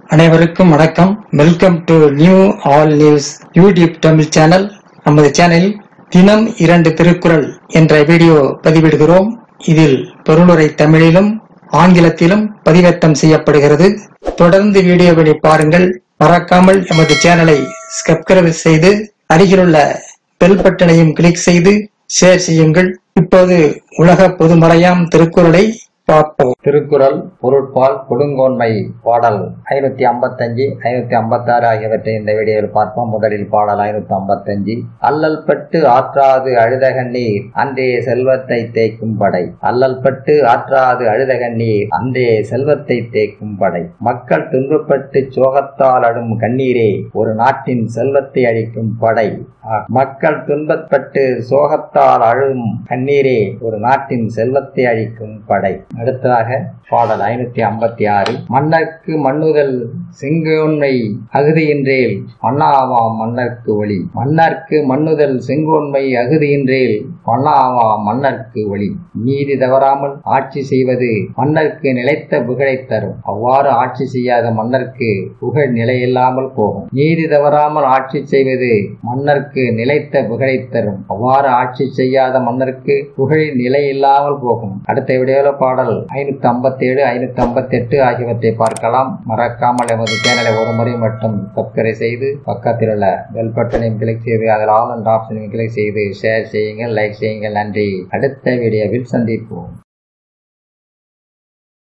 அனைவருக்கும் வணக்கம் welcome to new all news YouTube Tamil channel நமது சேனலில் தினம் இரண்டு திருக்குறள் என்ற வீடியோ பதிவிடுகிறோம் இதில் பொருளுரை தமிழிலும் ஆங்கிலத்திலும் பதிவேற்றம் செய்யப்படுகிறது தொடர்ந்து வீடியோவினை பாருங்கள் மறக்காமல் எமது சேனலை சப்ஸ்கிரைப் செய்து அருகிலுள்ள பெல் பட்டனையும் கிளிக் செய்து ஷேர் செய்யுங்கள் இப்போது உலக பொதுமறையாம் திருக்குறளை பார்ப்போம் திருக்குறள் பொருட்பால் கொடுங்கோன்மை பாடல் ஐநூத்தி ஐம்பத்தஞ்சு ஐநூத்தி ஐம்பத்தாறு ஆகியவற்றை இந்த வீடியோவில் பார்ப்போம் முதலில் பாடல் ஐநூத்தி ஐம்பத்தஞ்சு அல்லல் பட்டு ஆற்றாது அழுதகண்ணீர் அன்றே செல்வத்தை தேய்க்கும் படை அல்லல் பட்டு ஆற்றாது அழுதகண்ணீர் அன்றே செல்வத்தை தேய்க்கும் படை மக்கள் துன்பப்பட்டு சோகத்தால் அடும் கண்ணீரே ஒரு நாட்டின் செல்வத்தை அழிக்கும் படை மக்கள் துன்பப்பட்டு சோகத்தால் அழும் கண்ணீரே ஒரு நாட்டின் செல்வத்தை அழிக்கும் படை அடுத்ததாக பாடல் ஐநூத்தி ஐம்பத்தி ஆறு மன்னர்க்கு மண்ணுதல் செங்கோன்மை அகுதியின்றேல் மன்னாவா மன்னர்க்கு ஒளி மன்னர்க்கு மண்ணுதல் செங்கோன்மை அகுதியின்றேல் மன்னாவா மன்னர்க்கு ஒளி நீதி தவறாமல் ஆட்சி செய்வது மன்னர்க்கு நிலைத்த புகழை தரும் அவ்வாறு ஆட்சி செய்யாத மன்னர்க்கு புகழ் நிலையில்லாமல் போகும் நீதி தவறாமல் ஆட்சி செய்வது மன்னர்க்கு நிலைத்த புகழை தரும் அவ்வாறு ஆட்சி செய்யாத மன்னருக்கு புகழ் நிலையில்லாமல் போகும் அடுத்த வீடியோல பாடல் ஐநூத்தி ஐம்பத்தி ஏழு ஐநூத்தி ஐம்பத்தி எட்டு ஆகியவற்றை பார்க்கலாம் மறக்காமல் எமது சேனலை ஒரு முறை மட்டும் சப்ஸ்கிரைப் செய்து பக்கத்தில் உள்ள பெல் பட்டனையும் கிளிக் செய்து அதில் ஆல் அண்ட் ஆப்ஷனையும் கிளிக் செய்து ஷேர் செய்யுங்கள் லைக் செய்யுங்கள் நன்றி அடுத்த வீடியோவில் சந்திப்போம்